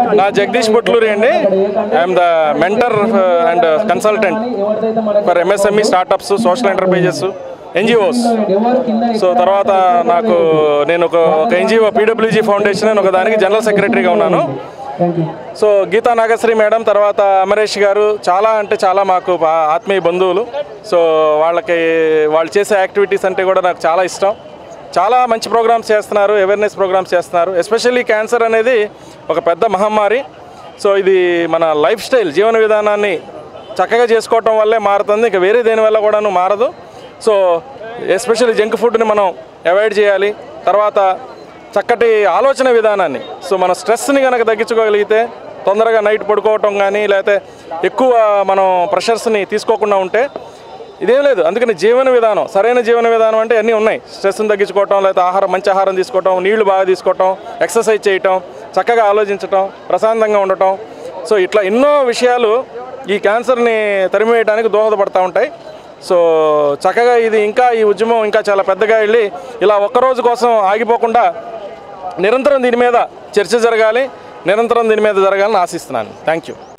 నా జగదీష్ పొట్లూరి అండి I'm the mentor and consultant for MSME startups social enterprises NGOs so తర్వాత నాకు నేను ఒక ఒక ఎన్జిఓ పీడబ్ల్యూజీ ఫౌండేషన్ అని ఒక దానికి జనరల్ సెక్రటరీగా ఉన్నాను సో గీతా నాగశ్రీ మేడం తర్వాత అమరేష్ గారు చాలా అంటే చాలా మాకు బా- ఆత్మీయ బంధువులు సో వాళ్ళకి వాళ్ళు చేసే యాక్టివిటీస్ అంటే కూడా నాకు చాలా ఇష్టం చాలా మంచి ప్రోగ్రామ్స్ చేస్తున్నారు అవేర్నెస్ ప్రోగ్రామ్స్ చేస్తున్నారు ఎస్పెషల్లీ క్యాన్సర్ అనేది ఒక పెద్ద మహమ్మారి సో ఇది మన లైఫ్ స్టైల్ జీవన విధానాన్ని చక్కగా చేసుకోవటం వల్లే మారుతుంది ఇంకా వేరే దేని వల్ల కూడాను మారదు సో ఎస్పెషల్లీ జంక్ ఫుడ్ని మనం అవాయిడ్ చేయాలి తర్వాత చక్కటి ఆలోచన విధానాన్ని సో మన స్ట్రెస్ని కనుక తగ్గించుకోగలిగితే తొందరగా నైట్ పడుకోవటం కానీ లేకపోతే ఎక్కువ మనం ప్రెషర్స్ని తీసుకోకుండా ఉంటే ఇదేం లేదు అందుకని జీవన విధానం సరైన జీవన విధానం అంటే అన్నీ ఉన్నాయి స్ట్రెస్ని తగ్గించుకోవటం లేకపోతే ఆహారం మంచి ఆహారం తీసుకోవటం నీళ్లు బాగా తీసుకోవటం ఎక్సర్సైజ్ చేయటం చక్కగా ఆలోచించటం ప్రశాంతంగా ఉండటం సో ఇట్లా ఎన్నో విషయాలు ఈ క్యాన్సర్ని తరిమేయడానికి దోహదపడతా ఉంటాయి సో చక్కగా ఇది ఇంకా ఈ ఉద్యమం ఇంకా చాలా పెద్దగా వెళ్ళి ఇలా ఒక్కరోజు కోసం ఆగిపోకుండా నిరంతరం దీని మీద చర్చ జరగాలి నిరంతరం దీని మీద జరగాలని ఆశిస్తున్నాను థ్యాంక్ యూ